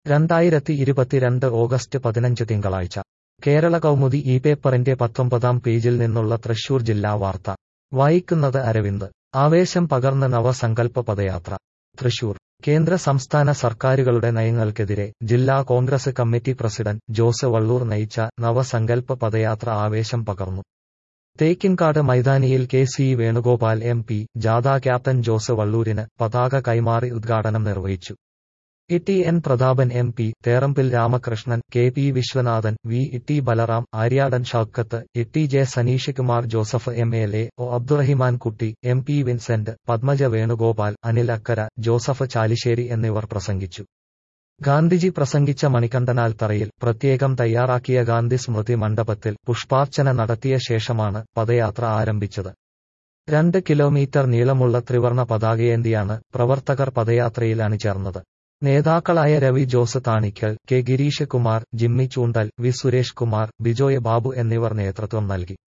രണ്ടായിരത്തി ഇരുപത്തിരണ്ട് ഓഗസ്റ്റ് പതിനഞ്ച് തിങ്കളാഴ്ച കേരള കൗമുദി ഈ പേപ്പറിന്റെ പത്തൊമ്പതാം പേജിൽ നിന്നുള്ള തൃശൂർ ജില്ലാ വാർത്ത വായിക്കുന്നത് അരവിന്ദ് ആവേശം പകർന്ന് നവസങ്കൽപ്പ പദയാത്ര തൃശൂർ കേന്ദ്ര സംസ്ഥാന സർക്കാരുകളുടെ നയങ്ങൾക്കെതിരെ ജില്ലാ കോൺഗ്രസ് കമ്മിറ്റി പ്രസിഡന്റ് ജോസ് വള്ളൂർ നയിച്ച നവസങ്കൽപ്പ പദയാത്ര ആവേശം പകർന്നു തേക്കിൻകാട് മൈതാനിയിൽ K C Venugopal M P ജാഥ ക്യാപ്റ്റൻ ജോസ് വള്ളൂരിന് പതാക കൈമാറി ഉദ്ഘാടനം നിർവഹിച്ചു E T N Prathapan M P Therambil Ramakrishnan K P Viswanathan V E T Balram Aryadan Shoukath E T J Saneesh Kumar Joseph M L A O Abdurahiman Kutty M P Vincent Padmaja Venugopal Anil Akkara Joseph Chalissery എന്നിവർ പ്രസംഗിച്ചു ഗാന്ധിജി പ്രസംഗിച്ച മണികണ്ഠനാൽ തറയിൽ പ്രത്യേകം തയ്യാറാക്കിയ ഗാന്ധി സ്മൃതി മണ്ഡപത്തിൽ പുഷ്പാർച്ചന നടത്തിയ ശേഷമാണ് പദയാത്ര ആരംഭിച്ചത് രണ്ട് കിലോമീറ്റർ നീളമുള്ള ത്രിവർണ പതാകയേന്തിയാണ് പ്രവർത്തകർ പദയാത്രയിൽ അണിചേർന്നത് നേതാക്കളായ രവി ജോസ് താണിക്കൽ കെ ഗിരീഷ് കുമാർ ജിമ്മി ചൂണ്ടൽ വി സുരേഷ് കുമാർ ബിജോയ് ബാബു എന്നിവർ നേതൃത്വം നൽകി